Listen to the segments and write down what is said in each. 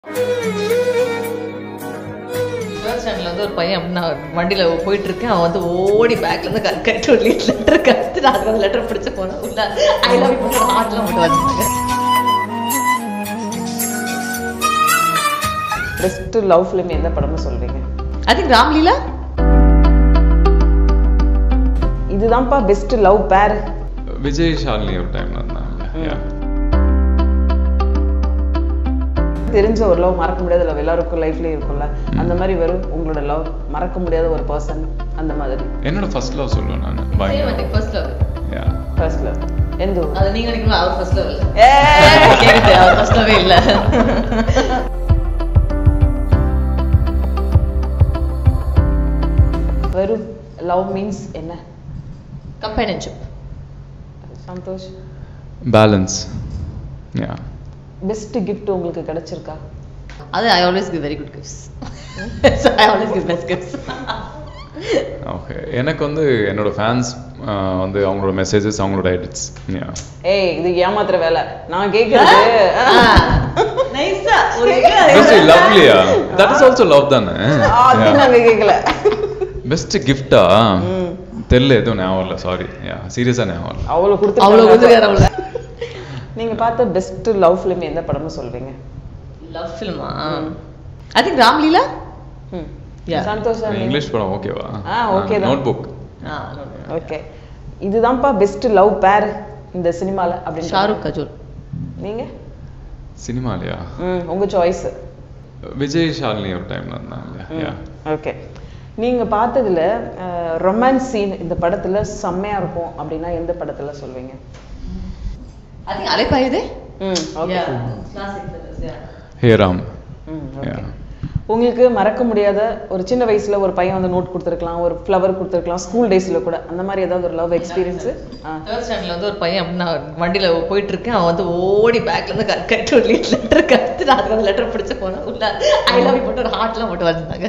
Third ஸ்டாண்டர்ட்ல வந்து ஒரு பையன் அப்படி நான் வண்டியில போயிட்டு இருக்கேன் அவன் வந்து ஓடி பேக்ல இருந்து க- கட்டு ஒரு லெட்டர் கட்டு நான் அந்த லெட்டர் பிடிச்ச போனேன் உள்ள ஐ லவ் யூ ஹார்ட்லாம் போட்டு வச்சிருந்தாங்க பெஸ்ட் லவ் ஃபிலிம் எந்த படம்னு சொல்வீங்க ஐ திங்க் ராம்லீலா இதுதான்ப்பா பெஸ்ட் லவ் பேர் விஜய் ஷாலினி ஒரு டைம்ல இருந்தாங்க Yeah. தெரிஞ்ச ஒரு லவ் மறக்க முடியாத லவ் எல்லாருக்கும் லைஃப்லயும் இருக்கும்ல அந்த மாதிரி வெறும் உங்களோட லவ் மறக்க முடியாத ஒரு பர்சன் அந்த மாதிரி என்னோட ஃபர்ஸ்ட் லவ் சொல்லுவேன் நான் பயங்கர first love Yeah. First love எந்த ஊர் அது நீங்க நினைக்கணும் அவர் ஃபர்ஸ்ட் லவ் இல்ல ஏய்! கேக்குது அவர் ஃபர்ஸ்ட் லவ்வே இல்ல வெறும் லவ் மீன்ஸ் என்ன companionship Santhosh balance yeah best gift உங்களுக்கு கிடைச்சிருக்கா அது I always give very good gifts I always give best gifts okay எனக்கு வந்து என்னோட ஃபேன்ஸ் வந்து அவங்களோட மெசேஜஸ் அவங்களோட எடிட்ஸ் யா ஏய் இது ஏமாத்துற வேலை நான் கேக்குறது நைஸா பெஸ்ட் லவ்லியா தட் இஸ் ஆல்சோ லவ் தானே அது நாங்க கேக்கல பெஸ்ட் கிஃப்டா தெரியல எதுவும் ஞாபகம் இல்லை சாரி யா சீரியஸாக ஞாபகம் இல்லை அவ்வளவு அவ்வளவு கொடுத்து கொடுத்துக்கார அவள நீங்க பார்த்த பெஸ்ட் லவ் ஃபிலிம் எந்த படம்னு சொல்வீங்க லவ் ஃபில்மா I think Ramleela hmm. Yeah. Santhosh English படம் ஓகேவா ஆ, okay தான். நோட் புக் ஓகே இதுதான்ப்பா பெஸ்ட் லவ் பேர் இந்த சினிமால அப்படின்னு ஷாருக் கஜோல் நீங்க சினிமாலையா ம் உங்க சாய்ஸ் விஜய் ஷாலினி ஒரு டைம்ல இருந்தாங்க யா ஓகே நீங்க பார்த்ததுல ரொமான்ஸ் சீன் இந்த படத்துல செம்மையா இருக்கும் அப்படின்னா எந்த படத்துல சொல்வீங்க ஐ திங்க் அலைப்பாயுதே ம் ஓகே ஹே ராம் ம் யா ஓகே உங்களுக்கு மறக்க முடியாத ஒரு சின்ன வயசுல ஒரு பையன் வந்து நோட் கொடுத்துருக்கலாம் ஒரு ஃப்ளவர் கொடுத்துருக்கலாம் ஸ்கூல் டேஸ்ல கூட அந்த மாதிரி ஏதாவது ஒரு லவ் எக்ஸ்பீரியன்ஸ் தேர்ட் ஸ்டாண்டர்ட்ல வந்து ஒரு பையன் அப்படி நான் வண்டியில போயிட்டு இருக்கேன் அவன் வந்து ஓடி பேக்ல இருந்து க- கட்டு ஒரு லெட்டர் கட்டு நான் அந்த லெட்டர் பிடிச்ச போனேன் உள்ள ஐ லவ் யூ போட்டு ஒரு ஹார்ட்லாம் போட்டு வச்சிருந்தாங்க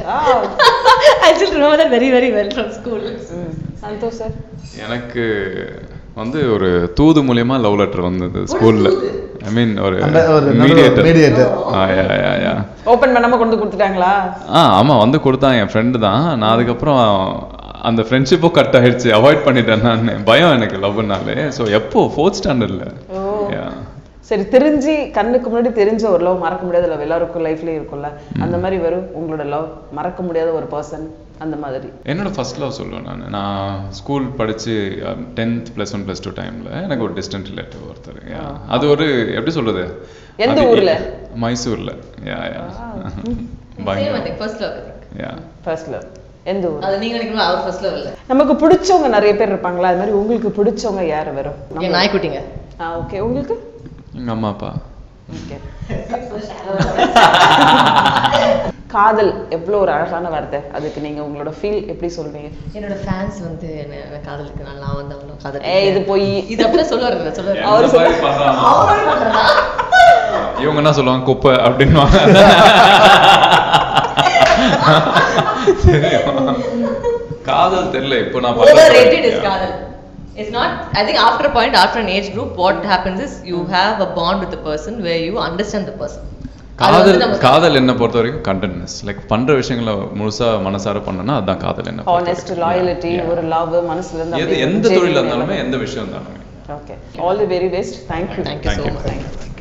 I still remember that very very well from school Santhosh sir எனக்கு வந்து ஒரு தூது மூலியமா லவ் லெட்டர் வந்தது ஸ்கூல்ல ஐ மீன் ஒரு அந்த ஒரு mediator mediator. Yeah yeah yeah open பண்ணாம கொண்டு கொடுத்துட்டாங்களா ஆ ஆமா வந்து கொடுத்தான் என் ஃப்ரெண்டு தான் நான் அதுக்கப்புறம் அந்த ஃப்ரெண்ட்ஷிப்பும் கட் ஆயிடுச்சு அவாய்ட் பண்ணிட்டேன் நான் பயம் எனக்கு லவ்னாலே ஸோ எப்போ ஃபோர்த் ஸ்டாண்டர்ட்ல ஓ யா சரி தெரிஞ்சு கண்ணுக்கு முன்னாடி தெரிஞ்ச ஒரு லவ் மறக்க முடியாத லவ் எல்லாருக்கும் லைஃப்லயும் இருக்கும்ல அந்த மாதிரி வெறும் உங்களோட லவ் மறக்க முடியாத ஒரு பர்சன் அந்த மாதிரி என்னோட ஃபர்ஸ்ட் லவ் சொல்லுவேன் நான் நான் ஸ்கூல் படிச்சு tenth plus one plus two டைம்ல எனக்கு ஒரு டிஸ்டன்ட் ரிலேட்டிவ் ஒருத்தர் yeah. அது ஒரு எப்படி சொல்றது எந்த அது ஊர்ல? மைசூர்ல யா யா பயங்கர first love yeah first love எந்த ஊர் அது நீங்க நினைக்கணும் அவர் ஃபர்ஸ்ட் லவ் இல்ல நமக்கு பிடிச்சவங்க நிறைய பேர் இருப்பாங்களா அது மாதிரி உங்களுக்கு பிடிச்சவங்க யார் வெறும் என் நாய்க்குட்டிங்க ஆ ஓகே உங்களுக்கு எங்க அம்மா அப்பா ஓகே காதல் எவ்வளோ ஒரு அழகான வார்த்தை அதுக்கு நீங்க உங்களோட ஃபீல் எப்படி சொல்வீங்க என்னோட ஃபேன்ஸ் வந்து என்ன காதலுக்கு நான் வந்து அவ்வளோ காதல் ஏய் இது போய் இது அப்படியே சொல்லுவாரு சொல்லுவாரு அவர் எந்த மாதிரி பண்றாங்க? இவங்க என்ன சொல்லுவாங்க குப்பை அப்படின்னு காதல் தெரியல இப்போ நான் பண்ற overrated is படம். காதல் it's not i think after a point after an age group what happens is you have a bond with the person where you understand the person அது வந்து காதல் நம்ம- காதல் என்ன பொறுத்த வரைக்கும் கண்டென்ட்னஸ் லைக் பண்ற விஷயங்களை முழுசா மனசார பண்ணனா அதான் காதல் என்ன பொறுத்த ஹானஸ்ட் வரைக்கும். Loyalty Yeah. ஒரு லவ் மனசுல இருந்து எது அப்படியே எந்த genuine தொழில் இருந்தாலுமே எல்லாமே. எந்த விஷயம் இருந்தாலுமே okay all the very best thank you Thank you so Thank you. much thank you